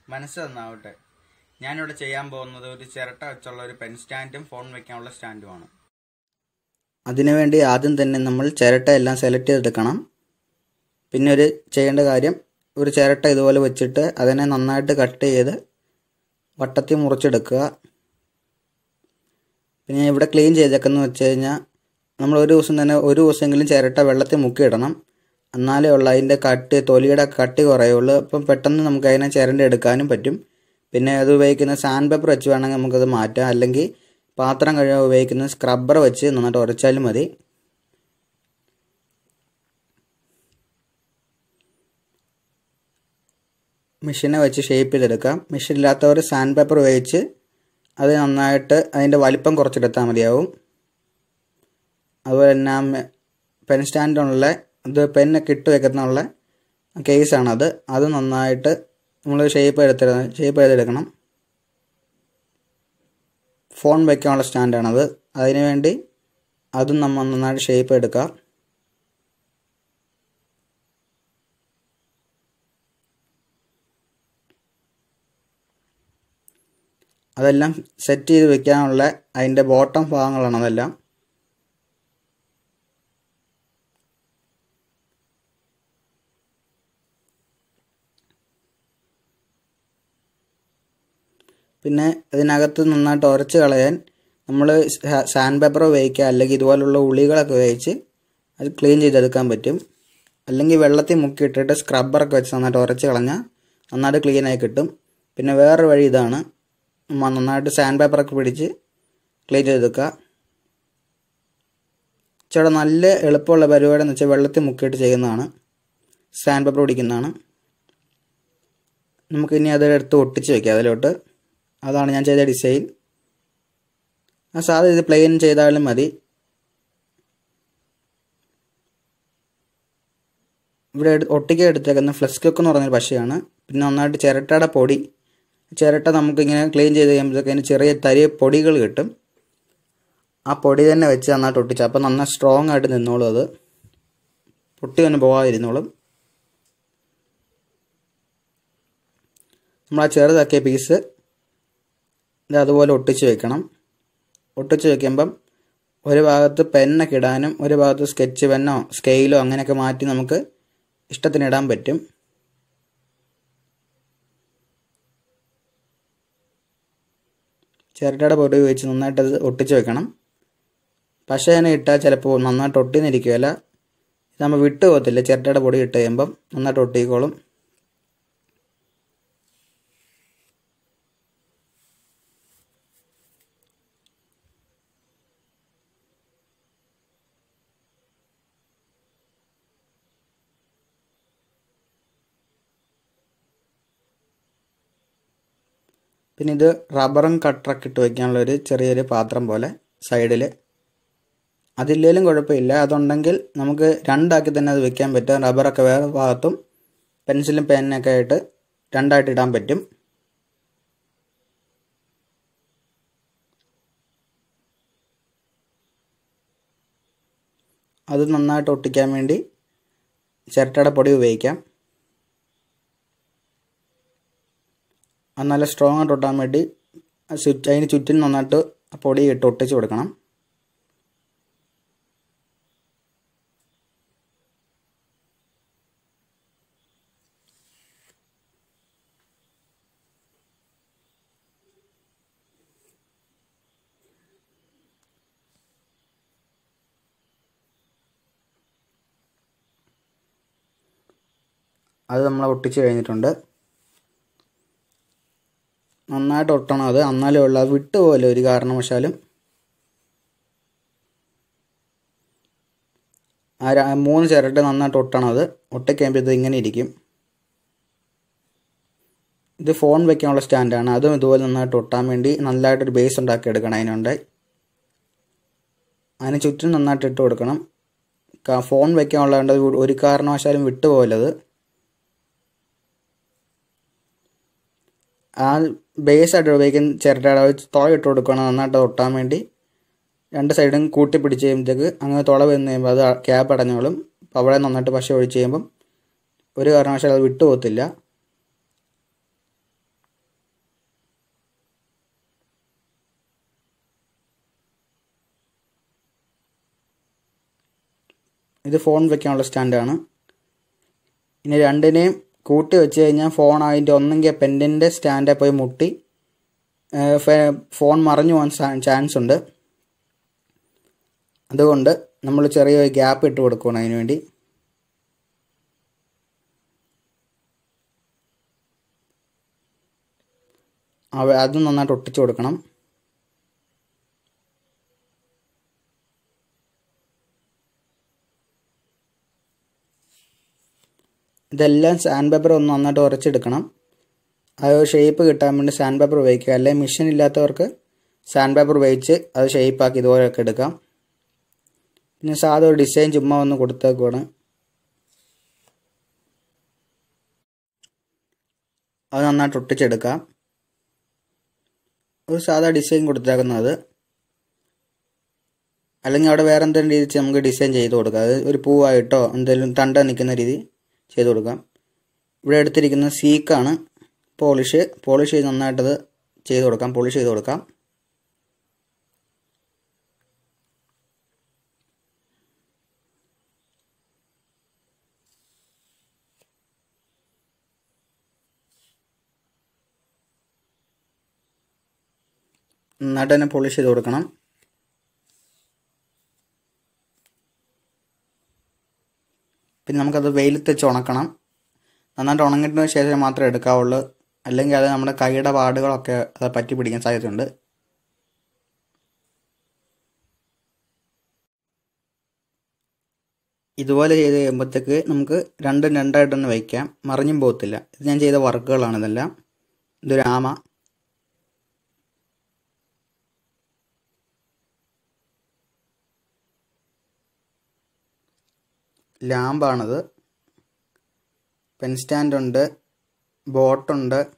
മനസ്സ് നന്നാവട്ടെ ഞാനിവിടെ ചെയ്യാൻ പോകുന്നത് ഒരു ചിരട്ട വെച്ചുള്ള ഒരു പെൻ സ്റ്റാൻഡും ഫോൺ വെക്കാനുള്ള സ്റ്റാൻഡുമാണ് അതിനുവേണ്ടി ആദ്യം തന്നെ നമ്മൾ ചിരട്ട എല്ലാം സെലക്ട് ചെയ്തെടുക്കണം പിന്നെ ഒരു ചെയ്യേണ്ട കാര്യം ഒരു ചിരട്ട ഇതുപോലെ വെച്ചിട്ട് അതിനെ നന്നായിട്ട് കട്ട് ചെയ്ത് വട്ടത്തിൽ മുറിച്ചെടുക്കുക പിന്നെ ഇവിടെ ക്ലീൻ ചെയ്തേക്കെന്ന് വെച്ച് കഴിഞ്ഞാൽ നമ്മൾ ഒരു ദിവസം തന്നെ ഒരു ദിവസമെങ്കിലും ചിരട്ട വെള്ളത്തിൽ മുക്കിയിടണം എന്നാലേ ഉള്ളൂ അതിൻ്റെ കട്ടി തൊലിയുടെ കട്ടി കുറയുള്ളൂ അപ്പം പെട്ടെന്ന് നമുക്ക് അതിനെ ചിരണ്ട എടുക്കാനും പറ്റും പിന്നെ അത് ഉപയോഗിക്കുന്ന സാൻഡ് പേപ്പർ വെച്ച് വേണമെങ്കിൽ നമുക്കത് മാറ്റാം അല്ലെങ്കിൽ പാത്രം കഴുകാൻ ഉപയോഗിക്കുന്ന സ്ക്രബ്ബർ വെച്ച് നന്നായിട്ട് ഉരച്ചാലും മതി മെഷീനെ വെച്ച് ഷേപ്പ് ചെയ്തെടുക്കാം മെഷീൻ ഇല്ലാത്തവർ സാൻഡ് പേപ്പർ ഉപയോഗിച്ച് അത് നന്നായിട്ട് അതിൻ്റെ വലിപ്പം കുറച്ചെടുത്താൽ മതിയാവും അതുപോലെ തന്നെ പെൻ സ്റ്റാൻഡിനുള്ള ഇത് പെന്നൊക്കെ ഇട്ട് വെക്കുന്നുള്ള കേസാണത് അത് നന്നായിട്ട് നമ്മൾ ഷേപ്പ് എടുത്ത് ഷേപ്പ് ചെയ്തെടുക്കണം ഫോൺ വയ്ക്കാനുള്ള സ്റ്റാൻഡാണത് അതിനു വേണ്ടി അതും നമ്മൾ നന്നായിട്ട് ഷേപ്പ് എടുക്കുക അതെല്ലാം സെറ്റ് ചെയ്ത് വെക്കാനുള്ള അതിൻ്റെ ബോട്ടം ഭാഗങ്ങളാണ് അതെല്ലാം പിന്നെ ഇതിനകത്ത് നന്നായിട്ട് ഉരച്ച് കളയാൻ നമ്മൾ സാൻഡ് പേപ്പർ ഉപയോഗിക്കുക അല്ലെങ്കിൽ ഇതുപോലുള്ള ഉളികളൊക്കെ ഉപയോഗിച്ച് അത് ക്ലീൻ ചെയ്തെടുക്കാൻ പറ്റും അല്ലെങ്കിൽ വെള്ളത്തിൽ മുക്കിയിട്ടിട്ട് സ്ക്രബ്ബറൊക്കെ വെച്ച് നന്നായിട്ട് ഉരച്ച് കളഞ്ഞാൽ നന്നായിട്ട് ക്ലീനായി കിട്ടും പിന്നെ വേറൊരു വഴി ഇതാണ് നന്നായിട്ട് സാൻഡ് പേപ്പറൊക്കെ പിടിച്ച് ക്ലീൻ ചെയ്തെടുക്കുക ചേട്ടാ നല്ല എളുപ്പമുള്ള പരിപാടി എന്ന് വെച്ചാൽ വെള്ളത്തിൽ മുക്കിയിട്ട് ചെയ്യുന്നതാണ് സാൻഡ് പേപ്പർ പിടിക്കുന്നതാണ് നമുക്കിനി അത് എടുത്ത് ഒട്ടിച്ച് വെക്കാം അതിലോട്ട് അതാണ് ഞാൻ ചെയ്ത ഡിസൈൻ ആ സാധാ ഇത് പ്ലെയിൻ ചെയ്താലും മതി ഇവിടെ ഒട്ടിക്ക എടുത്തേക്കുന്ന ഫ്ലക്സ് കുക്ക് എന്ന് പറഞ്ഞൊരു പശയാണ് പിന്നെ നന്നായിട്ട് ചിരട്ടയുടെ പൊടി ചിരട്ട നമുക്കിങ്ങനെ ക്ലീൻ ചെയ്ത് കഴിയുമ്പോഴത്തേക്ക് ചെറിയ തരി പൊടികൾ കിട്ടും ആ പൊടി തന്നെ വെച്ച് നന്നായിട്ട് ഒട്ടിച്ച് അപ്പോൾ നന്നായി സ്ട്രോങ് ആയിട്ട് നിന്നോളും അത് പൊട്ടി ഒന്നും പോകാതിരുന്നോളും നമ്മൾ ആ ചെറുതാക്കിയ പീസ് ഇത് അതുപോലെ ഒട്ടിച്ച് വെക്കണം ഒട്ടിച്ച് വെക്കുമ്പം ഒരു ഭാഗത്ത് പെന്നൊക്കെ ഇടാനും ഒരു ഭാഗത്ത് സ്കെച്ച് പെന്നോ സ്കെയിലോ അങ്ങനെയൊക്കെ മാറ്റി നമുക്ക് ഇഷ്ടത്തിന് ഇടാൻ പറ്റും ചിരട്ടയുടെ പൊടി ഉപയോഗിച്ച് നന്നായിട്ട് അത് ഒട്ടിച്ച് വെക്കണം പശ തന്നെ ഇട്ടാൽ ചിലപ്പോൾ നന്നായിട്ട് ഒട്ടിന്നിരിക്കുകയല്ല ഇത് നമ്മൾ വിട്ടു പോകത്തില്ല ചിരട്ടയുടെ പൊടി ഇട്ട് കഴിയുമ്പം നന്നായിട്ട് ഒട്ടിക്കോളും പിന്നെ ഇത് റബ്ബറും കട്ടറൊക്കെ ഇട്ട് വയ്ക്കാനുള്ള ഒരു ചെറിയൊരു പാത്രം പോലെ സൈഡിൽ അതില്ലേലും കുഴപ്പമില്ല അതുണ്ടെങ്കിൽ നമുക്ക് രണ്ടാക്കി തന്നെ അത് വെക്കാൻ പറ്റും റബ്ബറൊക്കെ വേറെ ഭാഗത്തും പെൻസിലും പെന്നൊക്കെ ആയിട്ട് രണ്ടായിട്ട് ഇടാൻ പറ്റും അത് നന്നായിട്ട് ഒട്ടിക്കാൻ വേണ്ടി ചിരട്ടയുടെ പൊടി ഉപയോഗിക്കാം അത് നല്ല സ്ട്രോങ് ആയിട്ട് ഒട്ടാൻ വേണ്ടി ചുറ്റ് അതിന് ചുറ്റും നന്നായിട്ട് പൊടി ഇട്ട് ഒട്ടിച്ച് കൊടുക്കണം അത് നമ്മൾ ഒട്ടിച്ച് കഴിഞ്ഞിട്ടുണ്ട് നന്നായിട്ട് ഒട്ടണം അത് എന്നാലേ ഉള്ളൂ അത് വിട്ടുപോലെ ഒരു കാരണവശാലും ആ മൂന്ന് ചിരട്ട നന്നായിട്ട് ഒട്ടണം അത് ഒട്ടിക്കഴിയുമ്പോൾ ഇത് ഇങ്ങനെ ഇരിക്കും ഇത് ഫോൺ വെക്കാനുള്ള സ്റ്റാൻഡാണ് അതും ഇതുപോലെ നന്നായിട്ട് ഒട്ടാൻ വേണ്ടി നല്ലതായിട്ടൊരു ബേസ് ഉണ്ടാക്കി എടുക്കണം അതിനുണ്ട് അതിന് ചുറ്റും നന്നായിട്ട് ഇട്ട് കൊടുക്കണം ഫോൺ വെക്കാനുള്ളതുകൊണ്ട് ഒരു കാരണവശാലും വിട്ടുപോകല്ലത് ആ ബേസ് ആയിട്ട് ഉപയോഗിക്കുന്ന ചിരട്ടയുടെ തുള ഇട്ട് കൊടുക്കണം നന്നായിട്ട് ഒട്ടാൻ വേണ്ടി രണ്ട് സൈഡും കൂട്ടി പിടിച്ച് കഴിയുമ്പോഴത്തേക്ക് അങ്ങനെ തുള വന്ന് കഴിയുമ്പോൾ അത് ക്യാപ്പ് അടഞ്ഞോളും അപ്പോൾ അവിടെ നന്നായിട്ട് പശ ഒഴിച്ച് കഴിയുമ്പം ഒരു കാരണവശാലും അത് വിട്ടു പോകത്തില്ല ഇത് ഫോൺ വെക്കാനുള്ള സ്റ്റാൻഡാണ് ഇനി രണ്ടിനെയും കൂട്ടി വെച്ച് കഴിഞ്ഞാൽ ഫോൺ അതിൻ്റെ ഒന്നെങ്കിൽ പെൻഡിൻ്റെ സ്റ്റാൻഡിൽ പോയി മുട്ടി ഫോൺ മറിഞ്ഞു പോകാൻ ചാൻസ് ഉണ്ട് അതുകൊണ്ട് നമ്മൾ ചെറിയൊരു ഗ്യാപ്പ് ഇട്ട് കൊടുക്കണം അതിന് വേണ്ടി അവ അത് നന്നായിട്ട് ഒട്ടിച്ചു കൊടുക്കണം ഇതെല്ലാം സാൻഡ് പേപ്പർ ഒന്ന് നന്നായിട്ട് ഉരച്ചെടുക്കണം അത് ഷേപ്പ് കിട്ടാൻ വേണ്ടി സാൻഡ് പേപ്പർ ഉപയോഗിക്കുക അല്ലെങ്കിൽ മെഷീൻ ഇല്ലാത്തവർക്ക് സാൻഡ് പേപ്പർ ഉപയോഗിച്ച് അത് ഷേപ്പാക്കി ഇതുപോലെയൊക്കെ എടുക്കാം പിന്നെ സാധാ ഒരു ഡിസൈൻ ചുമ്മാ ഒന്ന് കൊടുത്തേക്കുവാണ് അത് നന്നായിട്ട് ഒട്ടിച്ചെടുക്കാം ഒരു സാധാ ഡിസൈൻ കൊടുത്തേക്കുന്നത് അല്ലെങ്കിൽ അവിടെ വേറെ എന്തെങ്കിലും രീതി നമുക്ക് ഡിസൈൻ ചെയ്ത് കൊടുക്കാം അത് ഒരു പൂവായിട്ടോ എന്തെങ്കിലും തണ്ട നിൽക്കുന്ന രീതി ചെയ്ത് കൊടുക്കാം ഇവിടെ എടുത്തിരിക്കുന്ന സീക്കാണ് പോളിഷ് പോളിഷ് ചെയ്ത് നന്നായിട്ടത് ചെയ്ത് കൊടുക്കാം പോളിഷ് ചെയ്ത് കൊടുക്കാം നന്നായിട്ട് തന്നെ പോളിഷ് ചെയ്ത് കൊടുക്കണം പിന്നെ നമുക്കത് വെയിലത്ത് വെച്ച് ഉണക്കണം നന്നായിട്ട് ഉണങ്ങിയതിന് ശേഷം മാത്രമേ എടുക്കാവുള്ളൂ അല്ലെങ്കിൽ അത് നമ്മുടെ കൈയുടെ പാടുകളൊക്കെ അത് പറ്റി പിടിക്കാൻ സാധ്യതയുണ്ട് ഇതുപോലെ ചെയ്ത് കഴിയുമ്പോഴത്തേക്ക് നമുക്ക് രണ്ടും രണ്ടായിട്ട് തന്നെ വയ്ക്കാം മറിഞ്ഞും പോകത്തില്ല ഇത് ഞാൻ ചെയ്ത വർക്കുകളാണ് ഇതെല്ലാം ഇതൊരു ആമ ലാമ്പാണത് പെൻ സ്റ്റാൻഡുണ്ട് ബോട്ടുണ്ട്